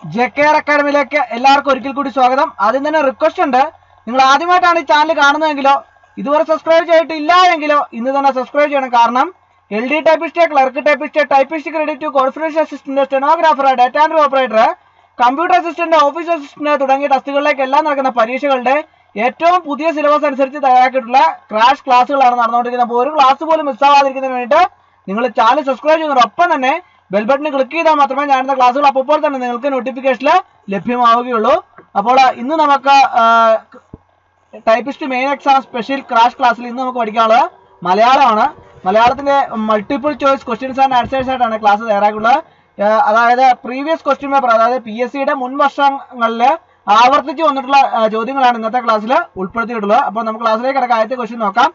J K R അക്കാഡമിയിലേക്ക് എല്ലാവർക്കും ഒരിക്കൽ കൂടി സ്വാഗതം ആദ്യം തന്നെ റിക്വസ്റ്റ് ഉണ്ട് നിങ്ങൾ ആദ്യമായിട്ടാണ് ഈ ചാനൽ കാണുന്നതെങ്കിലോ ഇതുവരെ സബ്സ്ക്രൈബ് ചെയ്തിട്ടില്ല എങ്കിലോ ഇന്ന് തന്നെ സബ്സ്ക്രൈബ് ചെയ്യണം കാരണം L D typist clerk typist typist credit conference assistant stenographer data and operator computer assistant office assistant തുടങ്ങിയ ടെസ്റ്റുകളിലേക്ക് എല്ലാം നടക്കുന്ന പരീക്ഷകളുടെ ഏറ്റവും പുതിയ സിലബസ് അനുസരിച്ച് തയ്യാറാക്കിയിട്ടുള്ള ക്രാഷ് ക്ലാസ്സുകളാണ് നടന്നുകൊണ്ടിരിക്കുന്നത് അപ്പോൾ ഒരു ക്ലാസ് പോലും മിസ്സാവാതിരിക്കുന്നതിന് വേണ്ടിയിട്ട് നിങ്ങൾ ചാനൽ സബ്സ്ക്രൈബ് ചെയ്യുന്നതോടൊപ്പം തന്നെ ബെൽ ബട്ടൺ ക്ലിക്ക് ചെയ്താൽ മാത്രമേ ഞാനിടുന്ന ക്ലാസ്സുകൾ അപ്പോൾ തന്നെ നിങ്ങൾക്ക് നോട്ടിഫിക്കേഷനിൽ ലഭ്യമാവുകയുള്ളൂ അപ്പോൾ ഇന്ന് നമുക്ക് typist main exam special crash ക്ലാസ്സിൽ ഇന്ന് നമുക്ക് പഠിക്കാനുള്ളത് മലയാളമാണ് മലയാളത്തിന്റെ multiple choice questions and answers ആയിട്ടാണ് ക്ലാസ് തയ്യാറാക്കുള്ളത് ഏഹ് അതായത് പ്രീവിയസ് ക്വസ്റ്റ്യൻ പേപ്പർ അതായത് പി എസ് സിയുടെ മുൻ വർഷങ്ങളിൽ ആവർത്തിച്ച് വന്നിട്ടുള്ള ആ, ചോദ്യങ്ങളാണ് ഇന്നത്തെ ക്ലാസ്സിൽ ഉൾപ്പെടുത്തിയിട്ടുള്ളത് അപ്പോൾ നമുക്ക് ക്ലാസ്സിലേക്ക് കിടക്കാം ആദ്യത്തെ ക്വസ്റ്റ്യൻ നോക്കാം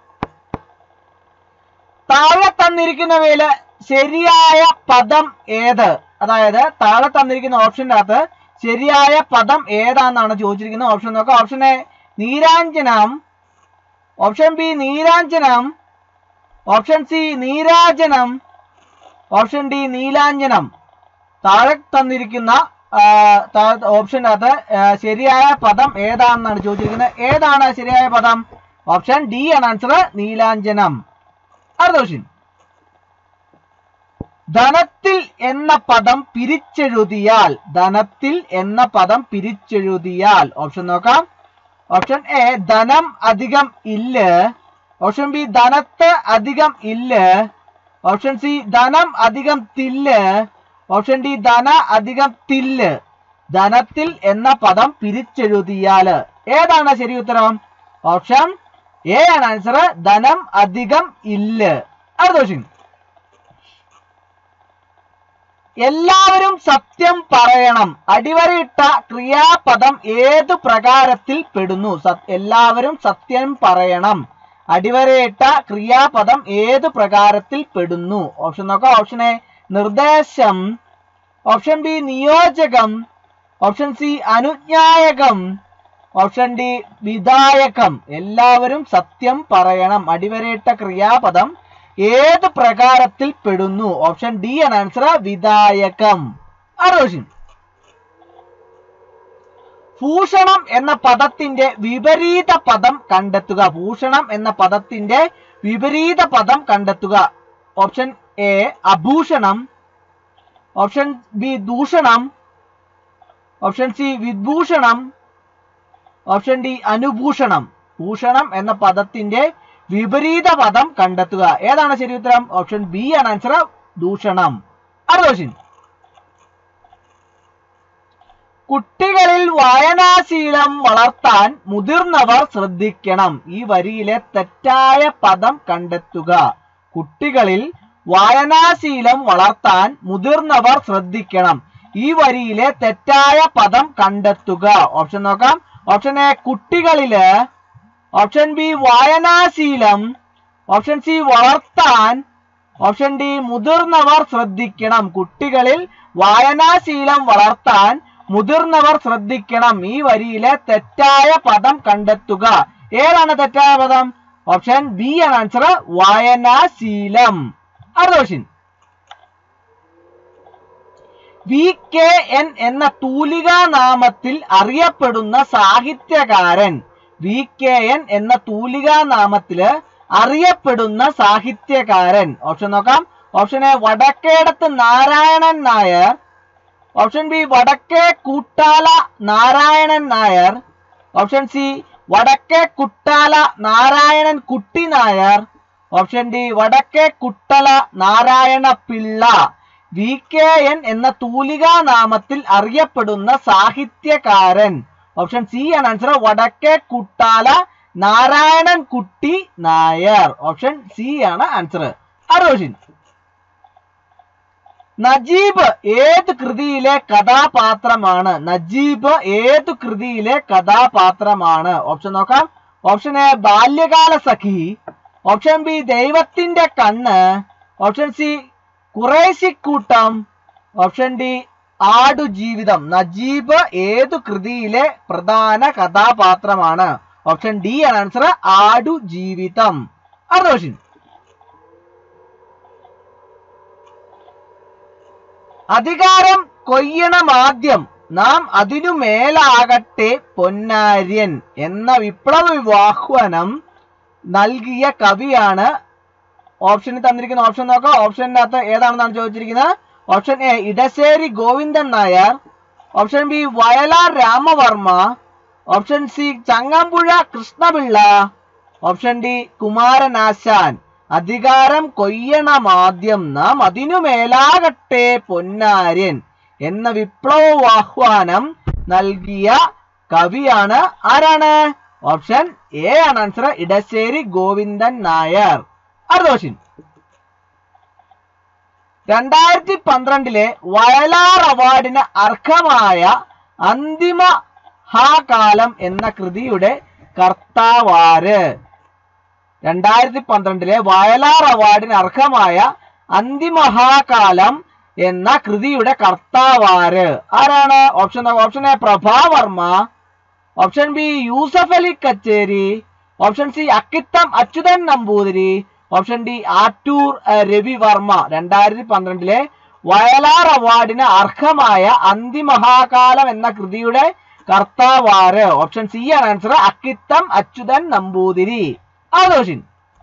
താഴെ തന്നിരിക്കുന്നവയില് ശരിയായ പദം ഏത് അതായത് താഴെ തന്നിരിക്കുന്ന ഓപ്ഷന്റെ അകത്ത് ശരിയായ പദം ഏതാണെന്നാണ് ചോദിച്ചിരിക്കുന്നത് ഓപ്ഷൻ നോക്കാം ഓപ്ഷൻ എ നീരാഞ്ജനം ഓപ്ഷൻ ബി നീരാഞ്ജനം ഓപ്ഷൻ സി നീരാജനം ഓപ്ഷൻ ഡി നീലാഞ്ജനം താഴെ തന്നിരിക്കുന്ന ആ, താഴെ ഓപ്ഷന്റെ അകത്ത് ആ, ശരിയായ പദം ഏതാണെന്നാണ് ചോദിച്ചിരിക്കുന്നത് ഏതാണ് ശരിയായ പദം ഓപ്ഷൻ ഡി ആണ് ആൻസർ നീലാഞ്ജനം അടുത്ത ക്വസ്റ്റ്യൻ ധനത്തിൽ എന്ന പദം പിരിച്ചെഴുതിയാൽ ധനത്തിൽ എന്ന പദം പിരിച്ചെഴുതിയാൽ ഓപ്ഷൻ നോക്കാം ഓപ്ഷൻ എ ധനം അധികം ഇല്ല ഓപ്ഷൻ ബി ധനത്ത് അധികം ഇല്ല ഓപ്ഷൻ സി ധനം അധികം തില്ല് ഓപ്ഷൻ ഡി ധന അധികം തില്ല് ധനത്തിൽ എന്ന പദം പിരിച്ചെഴുതിയാൽ ഏതാണ് ശരി ഉത്തരം ഓപ്ഷൻ എ ആണ് ആൻസർ ധനം അധികം ഇല്ല അടുത്ത ക്വസ്റ്റ്യൻ എല്ലാവരും സത്യം പറയണം അടിവരയിട്ട ക്രിയാപദം ഏതു പ്രകാരത്തിൽ പെടുന്നു സ- എല്ലാവരും സത്യം പറയണം അടിവരയിട്ട ക്രിയാപദം ഏതു പ്രകാരത്തിൽ പെടുന്നു ഓപ്ഷൻ നോക്കാം ഓപ്ഷൻ എ നിർദ്ദേശം ഓപ്ഷൻ ബി നിയോജകം ഓപ്ഷൻ സി അനുജ്ഞായകം ഓപ്ഷൻ ഡി വിധായകം എല്ലാവരും സത്യം പറയണം അടിവരയിട്ട ക്രിയാപദം ഏത് പ്രകാരത്തിൽ പെടുന്നു ഓപ്ഷൻ ഡി ആണ് ആൻസർ വിധായകം ആലോചിക്കും ഭൂഷണം എന്ന പദത്തിന്റെ വിപരീത പദം കണ്ടെത്തുക ഭൂഷണം എന്ന പദത്തിന്റെ വിപരീത പദം കണ്ടെത്തുക ഓപ്ഷൻ എ അഭൂഷണം ഓപ്ഷൻ ബി ദൂഷണം ഓപ്ഷൻ സി വിഭൂഷണം ഓപ്ഷൻ ഡി അനുഭൂഷണം ഭൂഷണം എന്ന പദത്തിന്റെ വിപരീത പദം കണ്ടെത്തുക ഏതാണ് ശരി ഉത്തരം ഓപ്ഷൻ ബി ആണ് ആൻസർ ദൂഷണം അടുത്ത ക്വസ്റ്റ്യൻ കുട്ടികളിൽ വായനാശീലം വളർത്താൻ മുതിർന്നവർ ശ്രദ്ധിക്കണം ഈ വരിയിലെ തെറ്റായ പദം കണ്ടെത്തുക കുട്ടികളിൽ വായനാശീലം വളർത്താൻ മുതിർന്നവർ ശ്രദ്ധിക്കണം ഈ വരിയിലെ തെറ്റായ പദം കണ്ടെത്തുക ഓപ്ഷൻ നോക്കാം ഓപ്ഷൻ എ കുട്ടികളില് ഓപ്ഷൻ ബി വായനാശീലം ഓപ്ഷൻ സി വളർത്താൻ ഓപ്ഷൻ ഡി മുതിർന്നവർ ശ്രദ്ധിക്കണം കുട്ടികളിൽ വായനാശീലം വളർത്താൻ മുതിർന്നവർ ശ്രദ്ധിക്കണം ഈ വരിയിലെ തെറ്റായ പദം കണ്ടെത്തുക ഏതാണ് തെറ്റായ പദം ഓപ്ഷൻ ബി ആണ് ആൻസർ വായനാശീലം അടുത്ത ക്വസ്റ്റ്യൻ വി കെ എൻ എന്ന തൂലികാ നാമത്തിൽ അറിയപ്പെടുന്ന സാഹിത്യകാരൻ വി കെ എൻ എന്ന തൂലികാ നാമത്തില് അറിയപ്പെടുന്ന സാഹിത്യകാരൻ ഓപ്ഷൻ നോക്കാം option A Vadakkedath Narayanan Nair option B Vadakke Koottala Narayanan Nair option C Vadakke Kuttala Narayanan Kutty Nair option D Vadakke Kuttala Narayana Pillai V K N എന്ന തൂലികാ നാമത്തിൽ അറിയപ്പെടുന്ന സാഹിത്യകാരൻ ഓപ്ഷൻ സി ആണ് ആൻസർ വടക്കേ കുട്ടാല നാരായണൻ കുട്ടി നായർ ഓപ്ഷൻ സി ആണ് ആൻസർ അറോഷിൻ നജീബ് ഏത് കൃതിയിലെ കഥാപാത്രമാണ് നജീബ് ഏത് കൃതിയിലെ കഥാപാത്രമാണ് ഓപ്ഷൻ നോക്കാം ഓപ്ഷൻ എ ബാല്യകാല സഖി ഓപ്ഷൻ ബി ദൈവത്തിന്റെ കണ്ണ് ഓപ്ഷൻ സി കുറേശിക്കൂട്ടം ഓപ്ഷൻ ഡി ആടുജീവിതം നജീബ് ഏതു കൃതിയിലെ പ്രധാന കഥാപാത്രമാണ് ഓപ്ഷൻ ഡി ആണ് ആൻസർ ആടുജീവിതം അടുത്ത ക്വസ്റ്റ്യൻ അധികാരം കൊയ്യണം ആദ്യം നാം അതിനു മേലാകട്ടെ പൊന്നാര്യൻ എന്ന വിപ്ലവ വിവാഹ്വാനം നൽകിയ കവിയാണ് ഓപ്ഷനിൽ തന്നിരിക്കുന്ന ഓപ്ഷൻ നോക്കാം ഓപ്ഷന്റെ അകത്ത് ഏതാണെന്നാണ് ചോദിച്ചിരിക്കുന്നത് option A Edasseri Govindan Nair option B Vayalar Ramavarma option C Changampuzha Krishnapillai option D Kumaranasan അധികാരം കൊയ്യണമാദ്യം നാം അതിനു മേലാകട്ടെ പൊന്നാര്യൻ എന്ന വിപ്ലവാഹ്വാനം നൽകിയ കവിയാണ് ആരാണ് ഓപ്ഷൻ എ ആണ് ആൻസർ ഇടശ്ശേരി ഗോവിന്ദൻ നായർ അടുത്ത ക്വസ്റ്റ്യൻ രണ്ടായിരത്തി പന്ത്രണ്ടിലെ വയലാർ അവാർഡിന് അർഹമായ അന്തിമ ഹാ കാലം എന്ന കൃതിയുടെ കർത്താവാര് രണ്ടായിരത്തി പന്ത്രണ്ടിലെ വയലാർ അവാർഡിന് അർഹമായ അന്തിമഹാകാലം എന്ന കൃതിയുടെ കർത്താവാര് ആരാണ് option option A Prabhavarma option B Yusuf Ali Kecheri option C Akkitham Achuthan Namboothiri option D Attoor അഹ്, രവിവർമ്മ രണ്ടായിരത്തി പന്ത്രണ്ടിലെ വയലാർ അവാർഡിന് അർഹമായ അന്തിമഹാകാലം എന്ന കൃതിയുടെ കർത്താവാര് ഓപ്ഷൻ സി ആണ് ആൻസർ അക്കിത്തം അച്യുതൻ നമ്പൂതിരി ആദോഷിൻ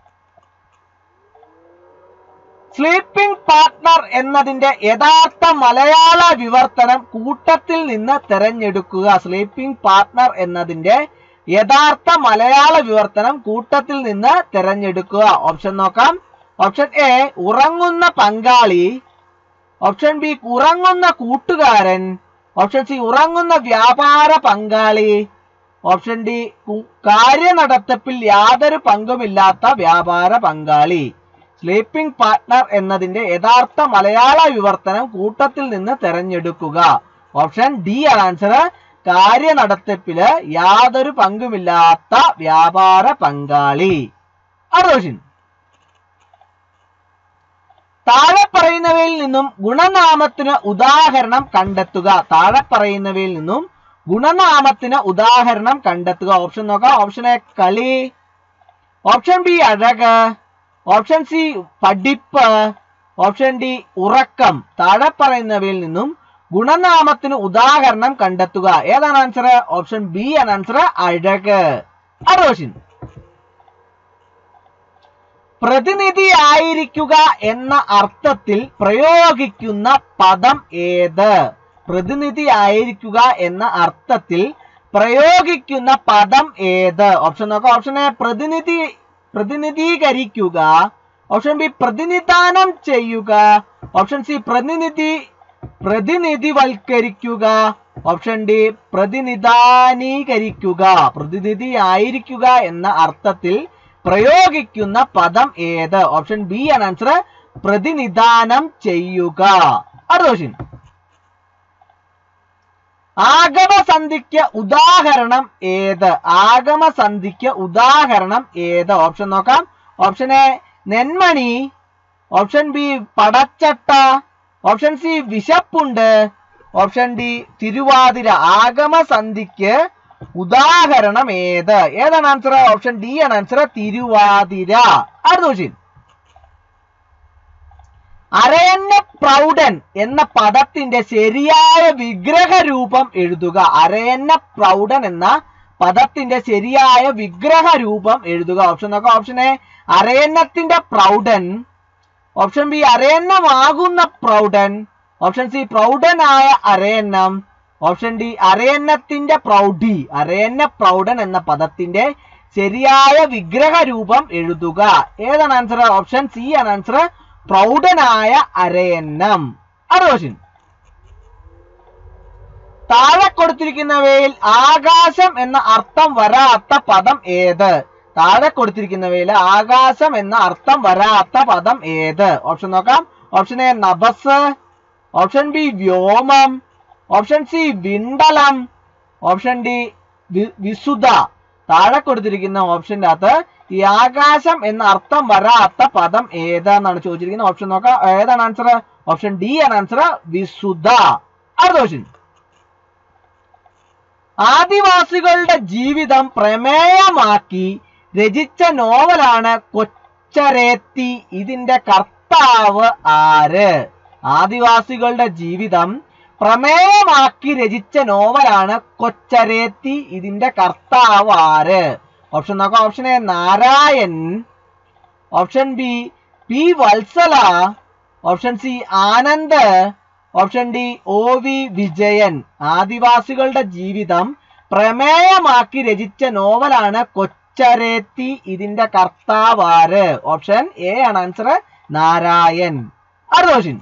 സ്ലീപ്പിംഗ് പാർട്ട്ണർ എന്നതിന്റെ യഥാർത്ഥ മലയാള വിവർത്തനം കൂട്ടത്തിൽ നിന്ന് തെരഞ്ഞെടുക്കുക സ്ലീപ്പിംഗ് പാർട്ട്ണർ എന്നതിന്റെ യഥാർത്ഥ മലയാള വിവർത്തനം കൂട്ടത്തിൽ നിന്ന് തെരഞ്ഞെടുക്കുക ഓപ്ഷൻ നോക്കാം ഓപ്ഷൻ എ ഉറങ്ങുന്ന പങ്കാളി ഓപ്ഷൻ ബി ഉറങ്ങുന്ന കൂട്ടുകാരൻ ഓപ്ഷൻ സി ഉറങ്ങുന്ന വ്യാപാര പങ്കാളി ഓപ്ഷൻ ഡി കു- കാര്യനടത്തിപ്പിൽ യാതൊരു പങ്കുമില്ലാത്ത വ്യാപാര പങ്കാളി സ്ലീപ്പിംഗ് പാർട്ട്ണർ എന്നതിന്റെ യഥാർത്ഥ മലയാള വിവർത്തനം കൂട്ടത്തിൽ നിന്ന് തെരഞ്ഞെടുക്കുക ഓപ്ഷൻ ഡി ആണ് ആൻസർ കാര്യനടത്തിപ്പില് യാതൊരു പങ്കുമില്ലാത്ത വ്യാപാര പങ്കാളി അടുത്ത ക്വസ്റ്റ്യൻ താഴെ പറയുന്നവയിൽ നിന്നും ഗുണനാമത്തിന് ഉദാഹരണം കണ്ടെത്തുക താഴെ പറയുന്നവയിൽ നിന്നും ഗുണനാമത്തിന് ഉദാഹരണം കണ്ടെത്തുക ഓപ്ഷൻ നോക്കാം ഓപ്ഷൻ എ കളി ഓപ്ഷൻ ബി അഴക് ഓപ്ഷൻ സി പഠിപ്പ് ഓപ്ഷൻ ഡി ഉറക്കം താഴെ പറയുന്നവയിൽ നിന്നും ഗുണനാമത്തിന് ഉദാഹരണം കണ്ടെത്തുക ഏതാണ് ആൻസർ ഓപ്ഷൻ ബി ആണ് ആൻസർ അഴക് അടുത്ത ക്വസ്റ്റ്യൻ പ്രതിനിധിയായിരിക്കുക എന്ന അർത്ഥത്തിൽ പ്രയോഗിക്കുന്ന പദം ഏത് പ്രതിനിധിയായിരിക്കുക എന്ന അർത്ഥത്തിൽ പ്രയോഗിക്കുന്ന പദം ഏത് ഓപ്ഷൻ നോക്കാം ഓപ്ഷൻ എ പ്രതിനിധി പ്രതിനിധീകരിക്കുക ഓപ്ഷൻ ബി പ്രതിനിധാനം ചെയ്യുക ഓപ്ഷൻ സി പ്രതിനിധി പ്രതിനിധിവൽക്കരിക്കുക ഓപ്ഷൻ ഡി പ്രതിനിധാനീകരിക്കുക പ്രതിനിധിയായിരിക്കുക എന്ന അർത്ഥത്തിൽ പ്രയോഗിക്കുന്ന പദം ഏത് ഓപ്ഷൻ ബി ആണ് ആൻസർ പ്രതിനിധാനം ചെയ്യുക അടുത്ത ക്വസ്റ്റ്യൻ ആഗമസന്ധിക്ക് ഉദാഹരണം ഏത് ആഗമസന്ധിക്ക് ഉദാഹരണം ഏത് ഓപ്ഷൻ നോക്കാം ഓപ്ഷൻ എ നെന്മണി ഓപ്ഷൻ ബി പടച്ചട്ട ഓപ്ഷൻ സി വിശപ്പുണ്ട് ഓപ്ഷൻ ഡി തിരുവാതിര ആഗമസന്ധിക്ക് ഉദാഹരണം ഏത് ഏതാണ് ആൻസർ ഓപ്ഷൻ ഡി ആണ് ആൻസർ തിരുവാതിര അടുത്ത ക്വസ്റ്റ്യൻ അരയന്ന പ്രൗഢൻ എന്ന പദത്തിന്റെ ശരിയായ വിഗ്രഹ രൂപം എഴുതുക അരയന്ന പ്രൗഢൻ എന്ന പദത്തിന്റെ ശരിയായ വിഗ്രഹ രൂപം എഴുതുക ഓപ്ഷൻ നോക്കാം ഓപ്ഷൻ എ അരയന്നത്തിന്റെ പ്രൗഢൻ ഓപ്ഷൻ ബി അരയന്നമാകുന്ന പ്രൗഢൻ ഓപ്ഷൻ സി പ്രൗഢനായ അരയന്നം ഓപ്ഷൻ ഡി അരയന്നത്തിന്റെ പ്രൗഢി അരയന്ന പ്രൗഢൻ എന്ന പദത്തിന്റെ ശരിയായ വിഗ്രഹ രൂപം എഴുതുക ഏതാണ് ആൻസർ ഓപ്ഷൻ സി ആണ് ആൻസർ പ്രൗഢനായ അരയന്നം അടുത്ത ക്വസ്റ്റ്യൻ താഴെ കൊടുത്തിരിക്കുന്നവയിൽ ആകാശം എന്ന അർത്ഥം വരാത്ത പദം ഏത് താഴെ കൊടുത്തിരിക്കുന്നവയിൽ ആകാശം എന്ന അർത്ഥം വരാത്ത പദം ഏത് ഓപ്ഷൻ നോക്കാം ഓപ്ഷൻ എ നഭസ് ഓപ്ഷൻ ബി വ്യോമം ഓപ്ഷൻ സി വിണ്ടലം ഓപ്ഷൻ ഡി വി- വിസുധ താഴെ കൊടുത്തിരിക്കുന്ന ഓപ്ഷന്റെ അകത്ത് ഈ ആകാശം എന്ന അർത്ഥം വരാത്ത പദം ഏതാന്നാണ് ചോദിച്ചിരിക്കുന്നത് ഓപ്ഷൻ നോക്കാം ഏതാണ് ആൻസർ ഓപ്ഷൻ ഡി ആണ് ആൻസർ വിസുധ അടുത്ത ക്വസ്റ്റ്യൻ ആദിവാസികളുടെ ജീവിതം പ്രമേയമാക്കി രചിച്ച നോവലാണ് കൊച്ചരേത്തി ഇതിന്റെ കർത്താവ് ആര് ആദിവാസികളുടെ ജീവിതം പ്രമേയമാക്കി രചിച്ച നോവലാണ് കൊച്ചരേത്തി ഇതിന്റെ കർത്താവ് ആര് ഓപ്ഷൻ നോക്കാം option A Narayan option B P Valsala option C Anand option D O V Vijayan ആദിവാസികളുടെ ജീവിതം പ്രമേയമാക്കി രചിച്ച നോവലാണ് കൊച്ചരേത്തി ഇതിന്റെ കർത്താവാര് ഓപ്ഷൻ എ ആണ് ആൻസർ നാരായൺ അടുത്ത ക്വസ്റ്റ്യൻ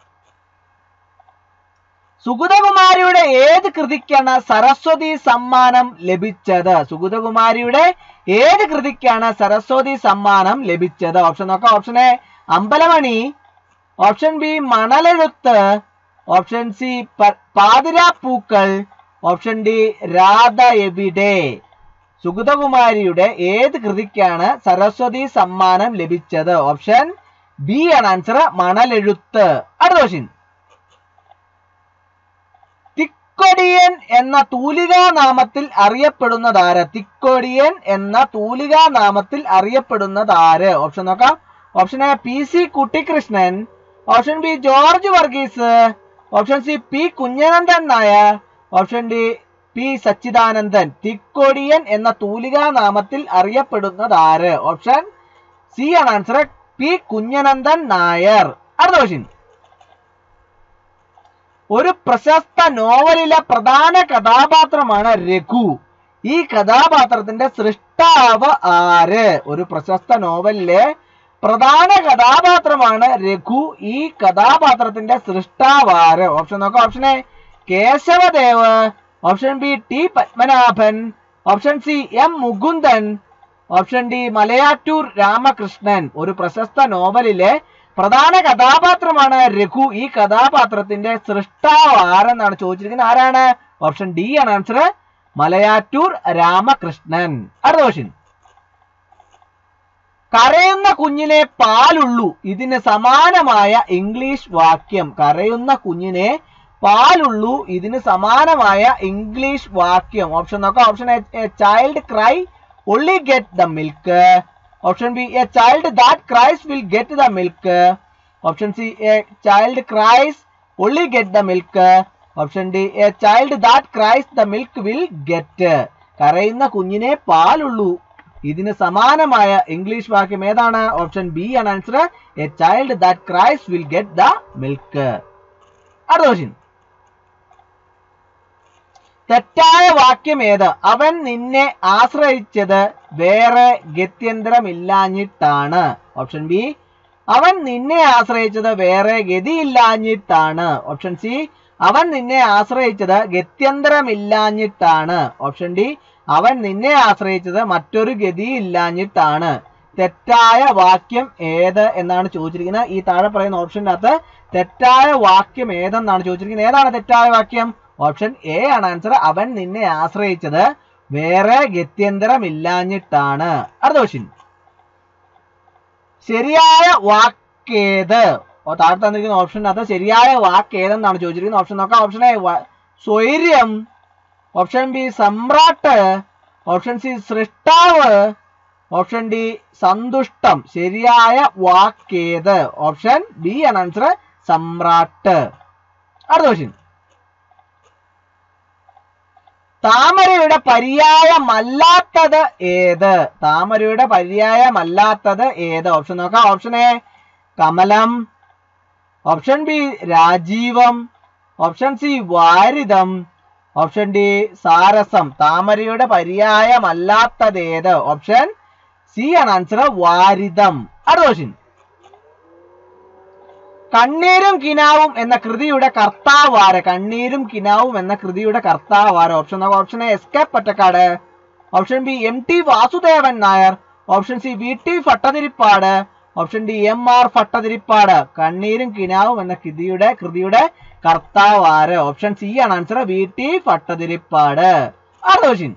സുഗതകുമാരിയുടെ ഏത് കൃതിക്കാണ് സരസ്വതി സമ്മാനം ലഭിച്ചത് സുഗതകുമാരിയുടെ ഏത് കൃതിക്കാണ് സരസ്വതി സമ്മാനം ലഭിച്ചത് ഓപ്ഷൻ നോക്കാം option A Ambalamani option B Manalezhuthu option C Pathirappookkal option D Radha Evide സുഗതകുമാരിയുടെ ഏത് കൃതിക്കാണ് സരസ്വതി സമ്മാനം ലഭിച്ചത് ഓപ്ഷൻ ബി ആണ് ആൻസർ മണലെഴുത്ത് അടുത്ത ക്വസ്റ്റ്യൻ തിക്കൊടിയൻ എന്ന തൂലികാ നാമത്തിൽ അറിയപ്പെടുന്നതാര് തിക്കൊടിയൻ എന്ന തൂലികാ നാമത്തിൽ അറിയപ്പെടുന്നതാര് ഓപ്ഷൻ നോക്കാം option A P C Kuttikrishnan option B George Varghese option C P Kunhanandan Nair option D P Sachidanandan Thikkodiyan എന്ന തൂലികാ നാമത്തിൽ അറിയപ്പെടുന്നതാര് ഓപ്ഷൻ സി ആണ് ആൻസർ പി കുഞ്ഞനന്ദൻ നായർ അടുത്ത ക്വസ്റ്റ്യൻ ഒരു പ്രശസ്ത നോവലിലെ പ്രധാന കഥാപാത്രമാണ് രഘു ഈ കഥാപാത്രത്തിന്റെ സൃഷ്ടാവ് ആര് ഒരു പ്രശസ്ത നോവലിലെ പ്രധാന കഥാപാത്രമാണ് രഘു ഈ കഥാപാത്രത്തിന്റെ സൃഷ്ടാവ് ആര് ഓപ്ഷൻ നോക്കാം option A Keshavdev option B T Padmanabhan option C M Mukundan option D Malayattoor Ramakrishnan ഒരു പ്രശസ്ത നോവലിലെ പ്രധാന കഥാപാത്രമാണ് രഘു ഈ കഥാപാത്രത്തിന്റെ സൃഷ്ടാവ് ആരെന്നാണ് ചോദിച്ചിരിക്കുന്നത് ആരാണ് ഓപ്ഷൻ ഡി ആണ് ആൻസർ മലയാറ്റൂർ രാമകൃഷ്ണൻ അടുത്ത ക്വസ്റ്റ്യൻ കരയുന്ന കുഞ്ഞിനെ പാലുള്ളൂ ഇതിന് സമാനമായ ഇംഗ്ലീഷ് വാക്യം കരയുന്ന കുഞ്ഞിനെ പാലുള്ളൂ ഇതിന് സമാനമായ ഇംഗ്ലീഷ് വാക്യം ഓപ്ഷൻ നോക്കാം option A child cry only get the milk option b a child that cries will get the milk option c a child cries only get the milk option d a child that cries the milk will get കരയുന്ന കുഞ്ഞിനെ പാലുള്ളൂ ഇതിന് സമാനമായ English വാക്യം ഏതാണ് option B ആണ് answer A child that cries will get the milk അടുത്ത question തെറ്റായ വാക്യം ഏത് അവൻ നിന്നെ ആശ്രയിച്ചത് വേറെ ഗത്യന്തരമില്ലാഞ്ഞിട്ടാണ് ഓപ്ഷൻ ബി അവൻ നിന്നെ ആശ്രയിച്ചത് വേറെ ഗതിയില്ലാഞ്ഞിട്ടാണ് ഓപ്ഷൻ സി അവൻ നിന്നെ ആശ്രയിച്ചത് ഗത്യന്തരമില്ലാഞ്ഞിട്ടാണ് ഓപ്ഷൻ ഡി അവൻ നിന്നെ ആശ്രയിച്ചത് മറ്റൊരു ഗതിയില്ലാഞ്ഞിട്ടാണ് തെറ്റായ വാക്യം ഏത് എന്നാണ് ചോദിച്ചിരിക്കുന്നത് ഈ താഴെ പറയുന്ന ഓപ്ഷൻ്റെ അകത്ത് തെറ്റായ വാക്യം ഏതെന്നാണ് ചോദിച്ചിരിക്കുന്നത് ഏതാണ് തെറ്റായ വാക്യം ഓപ്ഷൻ എ ആണ് ആൻസർ അവൻ നിന്നെ ആശ്രയിച്ചത് വേറെ ഗത്യന്തരമില്ലാഞ്ഞിട്ടാണ് അടുത്ത ക്വസ്റ്റ്യൻ ശരിയായ വാക്കേത് ഓ താഴെ തന്നിരിക്കുന്ന ഓപ്ഷനകത്ത് ശരിയായ വാക്ക് ഏതെന്നാണ് ചോദിച്ചിരിക്കുന്നത് ഓപ്ഷൻ നോക്കാം ഓപ്ഷൻ എ സ്വൈര്യം ഓപ്ഷൻ ബി സമ്രാട്ട് ഓപ്ഷൻ സി സൃഷ്ടാവ് ഓപ്ഷൻ ഡി സന്തുഷ്ടം ശരിയായ വാക്കേത് ഓപ്ഷൻ ബി ആണ് ആൻസർ സമ്രാട്ട് അടുത്ത ക്വസ്റ്റ്യൻ താമരയുടെ പര്യായമല്ലാത്തത് ഏത് താമരയുടെ പര്യായമല്ലാത്തത് ഏത് ഓപ്ഷൻ നോക്കാം ഓപ്ഷൻ എ കമലം ഓപ്ഷൻ ബി രാജീവം ഓപ്ഷൻ സി വാരിതം ഓപ്ഷൻ ഡി സാരസം താമരയുടെ പര്യായമല്ലാത്തത് ഏത് ഓപ്ഷൻ സി ആണ് ആൻസർ വാരിതം അടുത്ത ക്വസ്റ്റ്യൻ കണ്ണീരും കിനാവും എന്ന കൃതിയുടെ കർത്താവ് ആര് കണ്ണീരും കിനാവും എന്ന കൃതിയുടെ കർത്താവ് ആര് ഓപ്ഷൻ നോക്കാം option A S K Pottekkatt option B M T Vasudevan Nair option C V T Bhattathiripad option D M R Bhattathiripad Kanneerum Kinavum എന്ന കൃതിയുടെ കൃതിയുടെ കർത്താവ് ആര് ഓപ്ഷൻ സി ആണ് ആൻസർ വി ടി ഭട്ടതിരിപ്പാട് അടുത്ത ക്വസ്റ്റ്യൻ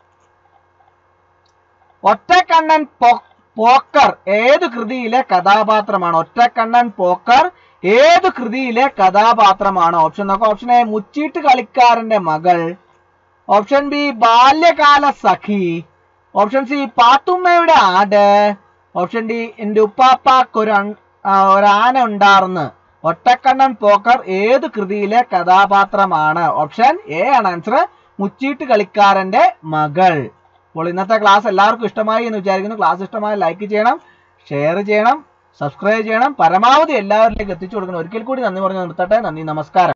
ഒറ്റക്കണ്ണൻ പോ- പോക്കർ ഏത് കൃതിയിലെ കഥാപാത്രമാണ് ഒറ്റക്കണ്ണൻ പോക്കർ ഏത് കൃതിയിലെ കഥാപാത്രമാണ് ഓപ്ഷൻ നോക്കാം ഓപ്ഷൻ എ മുച്ചീട്ട് കളിക്കാരന്റെ മകൾ ഓപ്ഷൻ ബി ബാല്യകാല സഖി ഓപ്ഷൻ സി പാത്തുമ്മയുടെ ആട് ഓപ്ഷൻ ഡി എന്റെ ഉപ്പാപ്പാക്ക് ഒരു അൺ- ആ, ഒരു ആന ഉണ്ടാർന്ന് ഒറ്റക്കണ്ണൻ പോക്കർ ഏത് കൃതിയിലെ കഥാപാത്രമാണ് ഓപ്ഷൻ എ ആണ് ആൻസർ മുച്ചീട്ട് കളിക്കാരന്റെ മകൾ അപ്പോൾ ഇന്നത്തെ ക്ലാസ് എല്ലാവർക്കും ഇഷ്ടമായി എന്ന് വിചാരിക്കുന്നു ക്ലാസ് ഇഷ്ടമായി ലൈക്ക് ചെയ്യണം ഷെയർ ചെയ്യണം സബ്സ്ക്രൈബ് ചെയ്യണം പരമാവധി എല്ലാവരിലേക്ക് എത്തിച്ചു കൊടുക്കണം ഒരിക്കൽ കൂടി നന്ദി പറഞ്ഞു നിർത്തട്ടെ നന്ദി നമസ്കാരം